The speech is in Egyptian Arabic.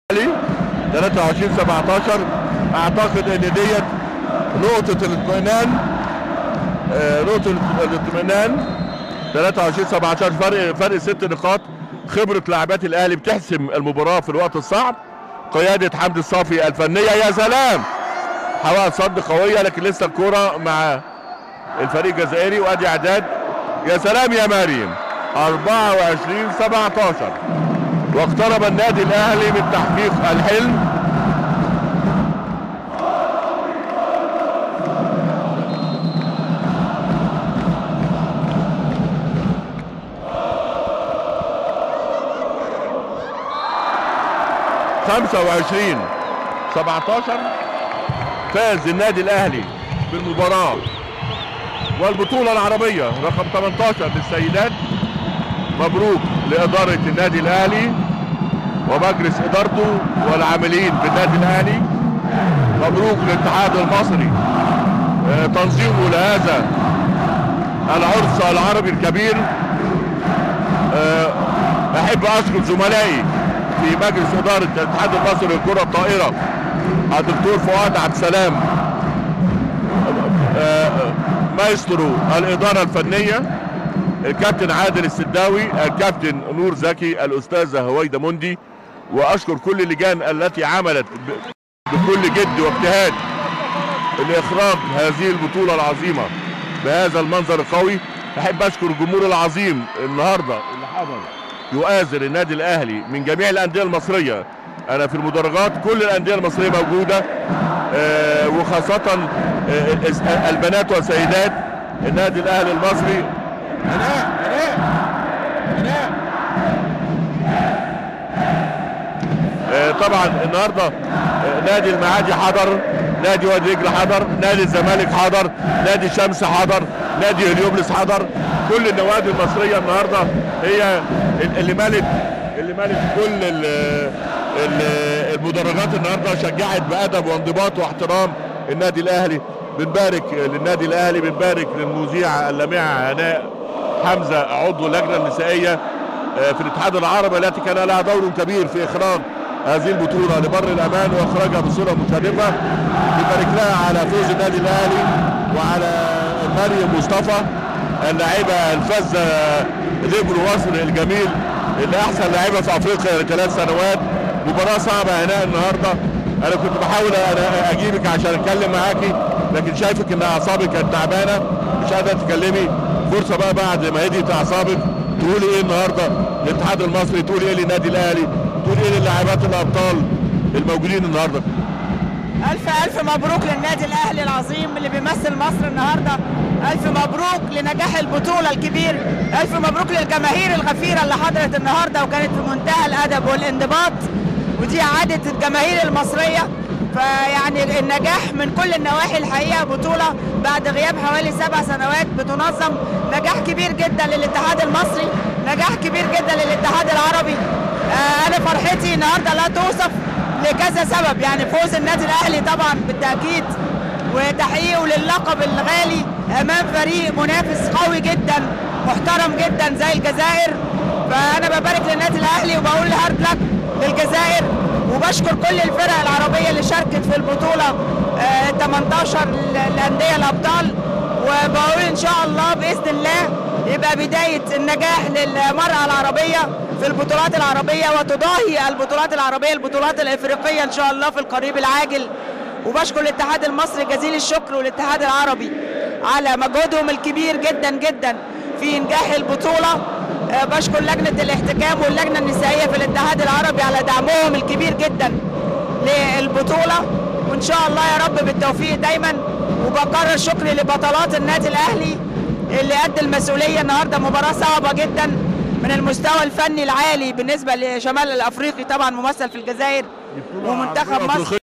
الاهلي 23 17 اعتقد ان ديت نقطة الاطمئنان آه، نقطة الاطمئنان 23 17 فرق فرق ست نقاط خبرة لاعبات الاهلي بتحسم المباراة في الوقت الصعب قيادة حمدي الصافي الفنية يا سلام حواء صد قوية لكن لسه الكرة مع الفريق الجزائري وادي اعداد يا سلام يا مريم 24 17 واقترب النادي الاهلي من تحقيق الحلم خمسة وعشرين سبعتاشر فاز النادي الاهلي بالمباراة والبطولة العربية رقم 18 للسيدات مبروك لإدارة النادي الأهلي ومجلس إدارته والعاملين في النادي الأهلي مبروك للاتحاد المصري آه، تنظيمه لهذا العرس العربي الكبير آه، أحب أشكر زملائي في مجلس إدارة الاتحاد المصري للكرة الطائرة الدكتور فؤاد عبد السلام آه، مايسترو الإدارة الفنية الكابتن عادل السداوي الكابتن نور زكي الأستاذة هويدا مندي وأشكر كل اللجان التي عملت ب- بكل جد واجتهاد لإخراج هذه البطولة العظيمة بهذا المنظر القوي أحب أشكر الجمهور العظيم النهاردة اللي حضر يؤازر النادي الأهلي من جميع الأندية المصرية أنا في المدرجات كل الأندية المصرية موجودة آه، وخاصة آه، البنات والسيدات النادي الأهلي المصري هناء هناء هناء آه، طبعا النهارده آه، نادي المعادي حضر نادي وادي دجله حضر نادي الزمالك حضر نادي الشمس حضر نادي هليوبلس حضر كل النوادي المصريه النهارده هي اللي مالت اللي مالت كل ال- ال- المدرجات النهارده شجعت بادب وانضباط واحترام النادي الاهلي بنبارك للنادي الاهلي بنبارك للمذيعه اللامعه هناء حمزه عضو اللجنه النسائيه آه، في الاتحاد العربي التي كان لها دور كبير في اخراج هذه البطوله لبر الامان واخراجها بصوره مشرفه نبارك لها على فوز النادي الاهلي وعلى مريم مصطفى اللاعبه الفذه ليبرو مصر الجميل اللي احسن لاعبه في افريقيا لثلاث سنوات مباراه صعبه هناء النهارده انا كنت بحاول انا اجيبك عشان اتكلم معاكي لكن شايفك ان اعصابك كانت تعبانه مش قادره تتكلمي فرصه بقى بعد ما هديت اعصابك تقولي ايه النهارده للاتحاد المصري تقولي ايه للنادي الاهلي تقولي ايه للاعبات الابطال الموجودين النهارده ألف ألف مبروك للنادي الأهلي العظيم اللي بيمثل مصر النهاردة ألف مبروك لنجاح البطولة الكبير ألف مبروك للجماهير الغفيرة اللي حضرت النهاردة وكانت في منتهى الأدب والانضباط ودي عادة الجماهير المصرية فيعني النجاح من كل النواحي الحقيقة بطولة بعد غياب حوالي سبع سنوات بتنظم نجاح كبير جدا للاتحاد المصري نجاح كبير جدا للاتحاد العربي آه، أنا فرحتي النهاردة لا توصف لكذا سبب يعني فوز النادي الاهلي طبعا بالتاكيد وتحقيقه للقب الغالي امام فريق منافس قوي جدا محترم جدا زي الجزائر فانا ببارك للنادي الاهلي وبقول هارد لك للجزائر وبشكر كل الفرق العربيه اللي شاركت في البطوله آه، 18 الانديه الابطال وبقول ان شاء الله باذن الله يبقى بدايه النجاح للمراه العربيه في البطولات العربيه وتضاهي البطولات العربيه البطولات الافريقيه ان شاء الله في القريب العاجل وبشكر الاتحاد المصري جزيل الشكر والاتحاد العربي على مجهودهم الكبير جدا جدا في انجاح البطوله آه، بشكر لجنه الاحتكام واللجنه النسائيه في الاتحاد العربي على دعمهم الكبير جدا للبطوله وان شاء الله يا رب بالتوفيق دايما وبكرر شكري لبطلات النادي الاهلي اللي قد المسؤوليه النهارده مباراه صعبه جدا من المستوى الفني العالي بالنسبه لشمال الافريقي طبعا ممثل في الجزائر ومنتخب مصر